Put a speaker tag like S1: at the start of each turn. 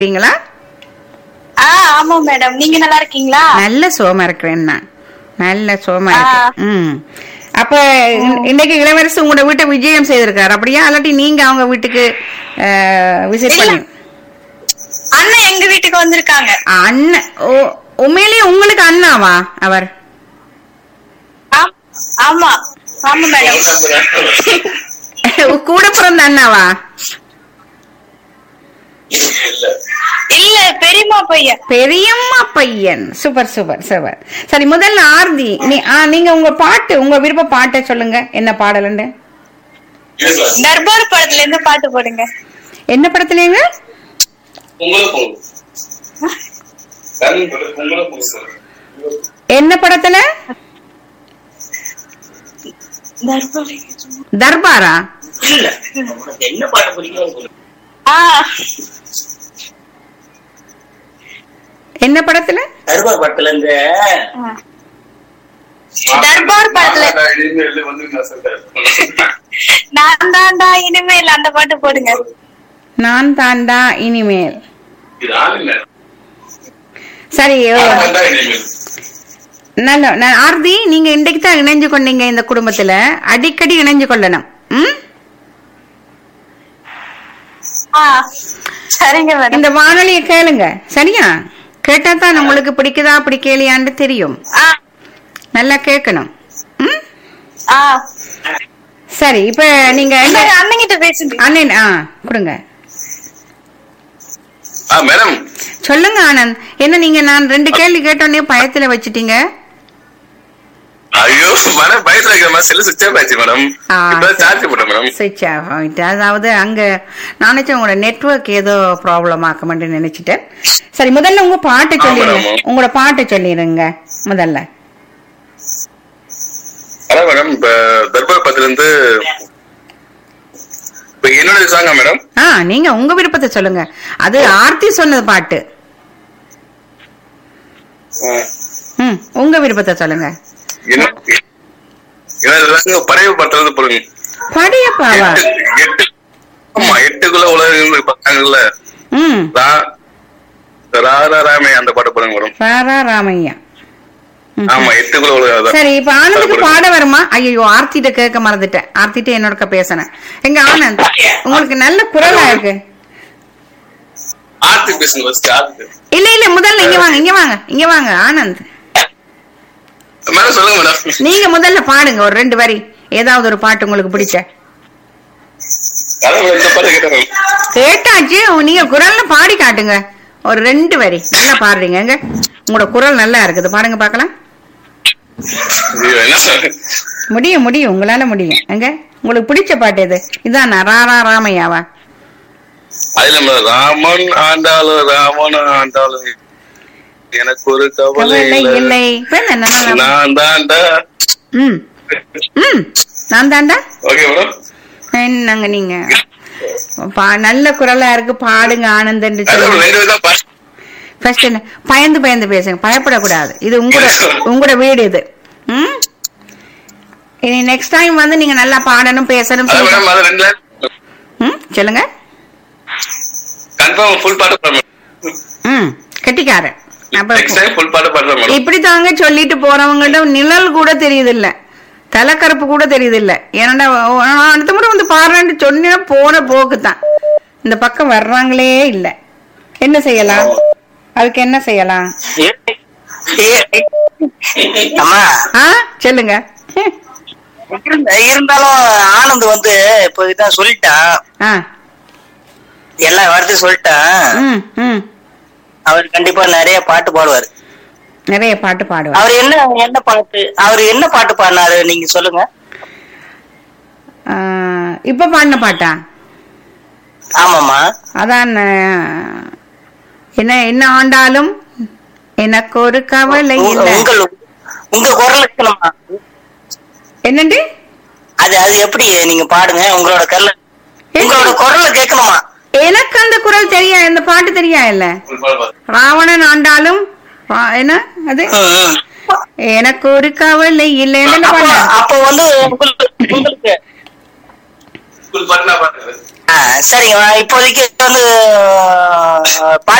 S1: இருக்கீங்களா
S2: ஆ ஆமா மேடம் நீங்க நல்லா இருக்கீங்களா
S1: நல்ல சோமா இருக்கிறேன் நான் நல்ல சோமா இருக்கேன் ம் அப்ப இன்- இன்னைக்கு இளவரசி உங்களோட வீட்டை விஜயம் செய்திருக்காரு அப்படியா இல்லாட்டி நீங்க அவங்க வீட்டுக்கு விசிட்
S2: இல்ல.
S1: பண்ணி
S2: அண்ணன் எங்க வீட்டுக்கு வந்திருக்காங்க
S1: அண்ணன் ஓ உண்மையிலேயே உங்களுக்கு அண்ணாவா அவர்
S2: ஆம்- ஆமா ஆமா மேடம்
S1: கூட பிறந்த அண்ணாவா
S2: இல்ல பெரியம்மா பையன்
S1: பெரியம்மா பையன் சூப்பர் சூப்பர் சூப்பர் சரி முதல்ல ஆர்தி நீ ஆ, நீங்க உங்க பாட்டு உங்க விருப்ப பாட்டை சொல்லுங்க என்ன பாடலுண்டு
S2: தர்பார் படத்துல இருந்து பாட்டு போடுங்க
S1: என்ன படத்துலங்க
S3: உங்களுக்கும் உங்களுக்கும் சார்
S1: என்ன படத்துல
S2: தர்பார்
S1: தர்பாரா
S3: இல்ல உனக்கு என்ன பாட்டு பிடிக்கும் சொல்லு
S2: ஆ
S1: என்ன படத்துல
S3: தர்பார் படத்துல இருந்து
S2: தர்பார் படத்துல
S3: இனிமேல் வந்து நான் சொல்றேன்
S2: நான் தாண்டா இனிமேல் அந்த பாட்டு போடுங்க
S1: நான் தாண்டா இனிமேல்
S3: இது ஆளுங்க
S1: சரி ஓ,
S3: நான் தான் இனிமேல்
S1: நல்ல நான் ஆர்தி நீங்க இன்றைக்கு தான் இணைஞ்சு கொண்டீங்க இந்த குடும்பத்துல அடிக்கடி இணைஞ்சு கொள்ளணும் ம்
S2: ஆ சரிங்க மேடம்
S1: இந்த வானொலியை கேளுங்க சரியா கேட்டா தான் உங்களுக்கு பிடிக்குதா பிடிக்கலையான்னு தெரியும்
S2: ஆ
S1: நல்லா கேட்கணும் ம்
S2: ஆ
S1: சரி இப்ப நீங்க என்ன
S2: அண்ணன் கிட்ட பேசுங்க
S1: அண்ணன் ஆ கொடுங்க
S3: ஆ மேடம்
S1: சொல்லுங்க ஆனந்த் என்ன நீங்க நான் ரெண்டு கேள்வி கேட்டோன்னே பயத்துல வச்சிட்டீங்க
S3: ஐயோ மேடம் பயத்துல இருக்கிற மாதிரி செல்லு சுவிட்ச் ஆஃப் ஆச்சு மேடம்
S1: ஆ,
S3: இப்ப
S1: சரி.
S3: சார்ஜ் போட்டேன் மேடம்
S1: சுவிட்ச் ஆஃப் ஆகிட்டு அதாவது அங்க நான் நினைச்சேன் உங்களோட நெட்வொர்க் ஏதோ ப்ராப்ளம் ஆக்குமென்று நினைச்சிட்டேன் சரி முதல்ல உங்க பாட்டை
S3: ஆமா,
S1: சொல்லிடுங்க
S3: ஆமா.
S1: உங்களோட பாட்டை சொல்லிடுங்க முதல்ல
S3: அதான் மேடம் இப்ப தர்பார் படத்துல இருந்து இப்ப என்னோட சாங்கா மேடம்
S1: ஆ நீங்க உங்க விருப்பத்தை சொல்லுங்க அது ஆர்த்தி சொன்னது பாட்டு ம் உங்க விருப்பத்தை சொல்லுங்க
S3: என்ன என்னோட சாங்க பழைய படத்துல இருந்து போடுங்க
S1: படையப்பாவா
S3: எட்டு எட்டு ஆமா எட்டுக்குள்ள உலகம் பார்த்தாங்கல்ல
S1: ம்
S3: ரா- ராரா ராமே அந்த பாட்டு போடுங்க மேடம்
S1: ராரா ராமையா ம்.
S3: ஆமா எட்டுக்குள்ள உலகம் அதான்.
S1: சரி இப்ப ஆனந்துக்கு
S3: அது
S1: பாட வருமா ஐயோ ஆர்த்திட்ட கேட்க மறந்துட்டேன் ஆர்த்திட்ட என்னோட பேசினேன் எங்க ஆனந்த் உங்களுக்கு நல்ல குரலா இருக்கு
S3: ஆர்த்தி பேசுங்க ஃபர்ஸ்ட் ஆர்த்தி
S1: இல்ல இல்ல முதல்ல இங்க வாங்க இங்க வாங்க இங்க வாங்க ஆனந்த்
S3: மேடம் சொல்லுங்க மேடம்
S1: நீங்க முதல்ல பாடுங்க ஒரு ரெண்டு வரி ஏதாவது ஒரு பாட்டு உங்களுக்கு பிடிச்ச
S3: அதான் மேடம் இந்த பாட்டு கேட்டேன் மேடம்.
S1: கேட்டாச்சு நீங்க குரல்ல பாடி காட்டுங்க ஒரு ரெண்டு வரி நல்லா பாடுறீங்க எங்க உங்களோட குரல் நல்லா இருக்குது பாடுங்க பார்க்கலாம்
S3: ஐயோ, என்ன சார்
S1: முடியும் முடியும் உங்களால முடியும் எங்க உங்களுக்கு பிடிச்ச பாட்டு எது இதானா ராரா ராமையாவா
S3: அதுல மேடம் ராமன் ஆண்டாளும் ராமன் ஆண்டாளும் எனக்கு ஒரு கவலை
S1: கவலை
S3: இல்லை
S1: இல்லை இப்ப என்ன நல்லா-
S3: நான் தாண்டா
S1: ம் ம் நான் தாண்டா
S3: ஓகே மேடம்
S1: என்னங்க நீங்க பா- நல்ல குரலா இருக்கு பாடுங்க ஆனந்தன்
S3: அதான்
S1: சொல்லுங்க
S3: ரெண்டு விதம் பாட்டு
S1: ஃபர்ஸ்ட் என்ன பயந்து பயந்து பேசுங்க பயப்படக்கூடாது இது உங்களோட உங்களோட வீடு இது ம் இனி நெக்ஸ்ட் டைம் வந்து நீங்க நல்லா பாடணும் பேசணும்
S3: அதான்
S1: பேசணும்.
S3: மேடம் அது ரெண்டு
S1: ம் சொல்லுங்க
S3: கன்ஃபார்ம் ஃபுல் பாட்டு பாடுறேன்
S1: ம் கெட்டிக்காரன் அப்ப
S3: நெக்ஸ்ட் டைம் ஃபுல் பாட்டு பாடுறேன் மேடம்
S1: இப்படி தாங்க சொல்லிட்டு போறவங்கள்ட்ட நிழல் கூட தெரியுது இல்ல தலைக்கருப்பு கூட தெரியுது இல்ல ஏன்னா நான் அடுத்த முறை வந்து பாடுறேன்னு சொன்னா போன போக்கு தான் இந்த பக்கம் வர்றாங்களே இல்ல என்ன செய்யலாம் அதுக்கு என்ன செய்யலாம்
S4: அம்மா
S1: ஆ சொல்லுங்க
S4: இருந்த- இருந்தாலும் ஆனந்த் வந்து இப்போ இதான் சொல்லிட்டான்
S1: ஆ
S4: எல்லா வார்த்தையும் சொல்லிட்டான்
S1: ம் ம்
S4: அவர் கண்டிப்பா நிறைய பாட்டு பாடுவார்
S1: நிறைய பாட்டு பாடுவார்
S4: அவர் என்ன என்ன பாட்டு அவர் என்ன பாட்டு பாடினாரு நீங்க சொல்லுங்க
S1: ஆ, இப்ப பாடின பாட்டா
S4: ஆமாமா
S1: அதான் ஆ, என்ன என்ன ஆண்டாலும் எனக்கு ஒரு கவலை
S4: உங்க-
S1: இல்லை
S4: உங்கள் உங்க குரல் இருக்கணுமா
S1: என்னண்டு
S4: அது அது எப்படி நீங்க பாடுங்க உங்களோட குரல் உங்களோட குரல்ல கேட்கணுமா
S1: எனக்கு அந்த குரல் தெரியா இந்த பாட்டு தெரியா இல்ல
S3: ஃபுல் பாட்டு பாடு.
S1: ராவணன் ஆண்டாலும் பா- என்ன அது
S4: ம், ம்.
S1: எனக்கு ஒரு கவலை இல்லை என்ன
S4: அப்போ
S1: பாட்டு
S4: அப்போ வந்து உங்களுக்கு உங்களுக்கு
S3: ஃபுல் பாட்டு நான் பாடுறேன்
S4: ஆ, சரிங்க இப்போதைக்கு வந்து அஹ், பாட்டு